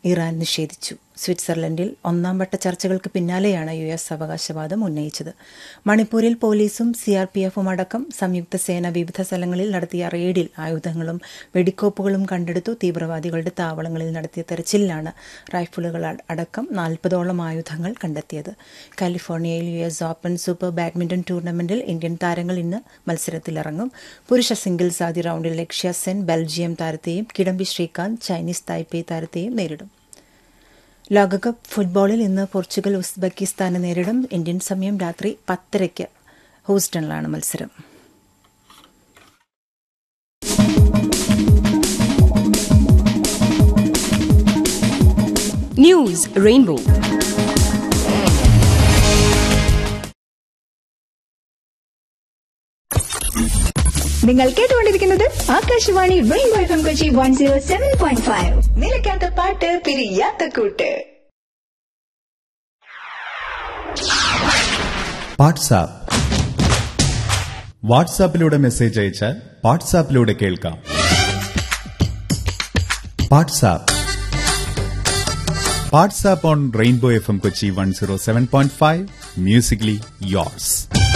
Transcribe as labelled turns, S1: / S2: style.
S1: Iran നിഷേധിച്ചു സ്വിറ്റ്സർലൻഡിൽ ഒന്നാം വട്ട ചർച്ചകൾക്ക് പിന്നാലെയാണ് യു എസ് അവകാശവാദം ഉന്നയിച്ചത് മണിപ്പൂരിൽ പോലീസും സി ആർ പി എഫും അടക്കം സംയുക്ത സേന വിവിധ സ്ഥലങ്ങളിൽ നടത്തിയ റെയ്ഡിൽ ആയുധങ്ങളും വെടിക്കോപ്പുകളും കണ്ടെടുത്തു തീവ്രവാദികളുടെ താവളങ്ങളിൽ നടത്തിയ തെരച്ചിലിലാണ് റൈഫിളുകൾ അടക്കം നാൽപ്പതോളം ആയുധങ്ങൾ കണ്ടെത്തിയത് കാലിഫോർണിയയിൽ U S Open Super badminton ടൂർണമെന്റിൽ ഇന്ത്യൻ താരങ്ങൾ ഇന്ന് മത്സരത്തിലിറങ്ങും പുരുഷ സിംഗിൾസ് ആദ്യ റൌണ്ടിൽ ലക്ഷ്യ സെൻ ബെൽജിയം താരത്തെയും കിഡംബി ശ്രീകാന്ത് ചൈനീസ് തായ്പേ താരത്തെയും നേരിടും ലോകകപ്പ് ഫുട്ബോളിൽ ഇന്ന് പോർച്ചുഗൽ ഉസ്ബെക്കിസ്ഥാനെ നേരിടും ഇന്ത്യൻ സമയം രാത്രി പത്തരയ്ക്ക് ഹൂസ്റ്റണിലാണ് മത്സരം
S2: News Rainbow.
S3: നിങ്ങൾ കേട്ടുകൊണ്ടിരിക്കുന്നത് Akashvani Rainbow F M Kochi one zero seven point five നിലയ്ക്കാത്ത പാട്ട് പിരിയാത്ത കൂട്ട്
S4: വാട്സാപ്പ് വാട്സാപ്പിലൂടെ മെസ്സേജ് അയച്ചാൽ വാട്സാപ്പിലൂടെ കേൾക്കാം WhatsApp WhatsApp on Rainbow F M Kochi one zero seven point five musically yours